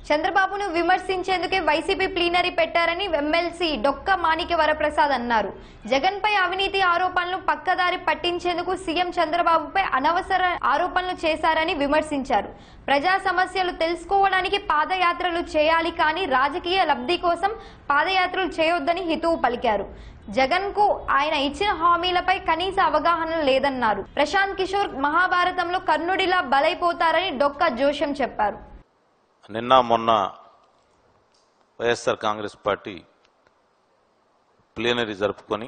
చంద్రబాబును విమర్శించేందుకే YCP plenary పెట్టారని ఎమ్మెల్సీ డొక్క మాణిక్య వరప్రసాద్ అన్నారు జగన్ పై అవినీతి ఆరోపణలు పక్కదారి పట్టించేందుకు సీఎం చంద్రబాబుపై అనవసర ఆరోపణలు చేశారని విమర్శించారు ప్రజా సమస్యలు తెలుసుకోవడానికి పాదయాత్రలు చేయాలి కానీ రాజకీయ లబ్ధి కోసం పాదయాత్రలు చేయొద్దని హితవు పలికారు జగన్ కు ఆయన ఇచ్చిన హామీలపై కనీస అవగాహన లేదన్నారు ప్రశాంత్ కిషోర్ మహాభారతంలో కర్ణుడిలా బలైపోతారని డొక్క జోషం చెప్పారు నిన్న మొన్న వైఎస్ఆర్ కాంగ్రెస్ పార్టీ ప్లీనరీ జరుపుకొని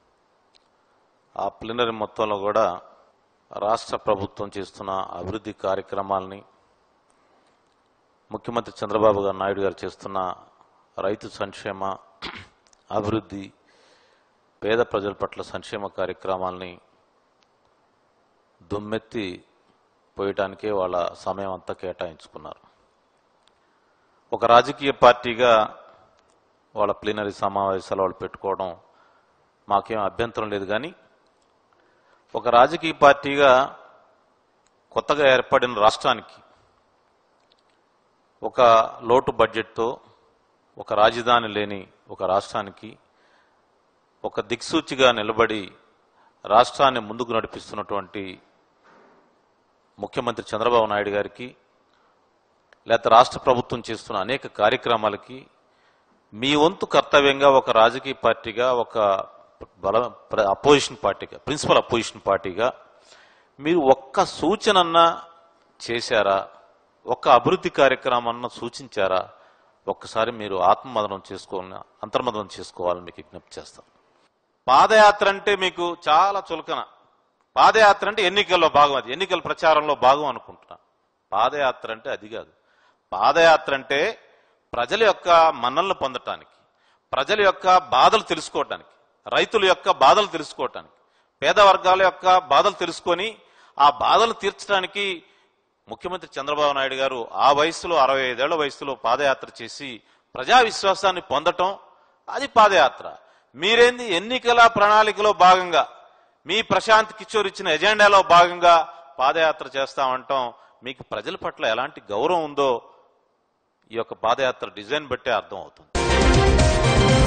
ఆ ప్లీనరీ మొత్తంలో కూడా రాష్ట్ర ప్రభుత్వం చేస్తున్న అభివృద్ధి కార్యక్రమాలని ముఖ్యమంత్రి చంద్రబాబు గారు నాయుడు గారు చేస్తున్న రైతు సంక్షేమ అభివృద్ధి పేద ప్రజల పట్ల సంక్షేమ కార్యక్రమాలని దుమ్మెత్తి పోయటానికే వాళ్ళ సమయం అంతా కేటాయించుకున్నారు ఒక రాజకీయ పార్టీగా వాళ్ళ ప్లీనరీ సమావేశాలు వాళ్ళు పెట్టుకోవడం మాకేం అభ్యంతరం లేదు కానీ ఒక రాజకీయ పార్టీగా కొత్తగా ఏర్పడిన రాష్ట్రానికి ఒక లోటు బడ్జెట్తో ఒక రాజధాని లేని ఒక రాష్ట్రానికి ఒక దిక్సూచిగా నిలబడి రాష్ట్రాన్ని ముందుకు నడిపిస్తున్నటువంటి ముఖ్యమంత్రి చంద్రబాబు నాయుడు గారికి లేకపోతే రాష్ట్ర ప్రభుత్వం చేస్తున్న అనేక కార్యక్రమాలకి మీ వంతు కర్తవ్యంగా ఒక రాజకీయ పార్టీగా ఒక బల అపోజిషన్ పార్టీగా ప్రిన్సిపల్ అపోజిషన్ పార్టీగా మీరు ఒక్క సూచనన్నా చేశారా ఒక్క అభివృద్ధి కార్యక్రమాన్న సూచించారా ఒక్కసారి మీరు ఆత్మమదనం చేసుకోవాలని అంతర్మదనం చేసుకోవాలని మీకు విజ్ఞప్తి చేస్తాను పాదయాత్ర అంటే మీకు చాలా చులకన పాదయాత్ర అంటే ఎన్నికల్లో భాగం అది ఎన్నికల ప్రచారంలో భాగం అనుకుంటున్నా పాదయాత్ర అంటే అది కాదు పాదయాత్ర అంటే ప్రజల యొక్క మన్నలను పొందటానికి ప్రజల యొక్క బాధలు తెలుసుకోవటానికి రైతుల యొక్క బాధలు తెలుసుకోవటానికి పేద వర్గాల యొక్క బాధలు తెలుసుకొని ఆ బాధలు తీర్చడానికి ముఖ్యమంత్రి చంద్రబాబు నాయుడు గారు ఆ వయసులో అరవై ఐదేళ్ల వయసులో పాదయాత్ర చేసి ప్రజా విశ్వాసాన్ని పొందటం అది పాదయాత్ర మీరేంది ఎన్నికల ప్రణాళికలో భాగంగా మీ ప్రశాంత్ కిషోర్ ఇచ్చిన ఎజెండాలో భాగంగా పాదయాత్ర చేస్తామంటాం మీకు ప్రజల పట్ల ఎలాంటి గౌరవం ఉందో ఈ యొక్క పాదయాత్ర డిజైన్ బట్టే అర్థం అవుతుంది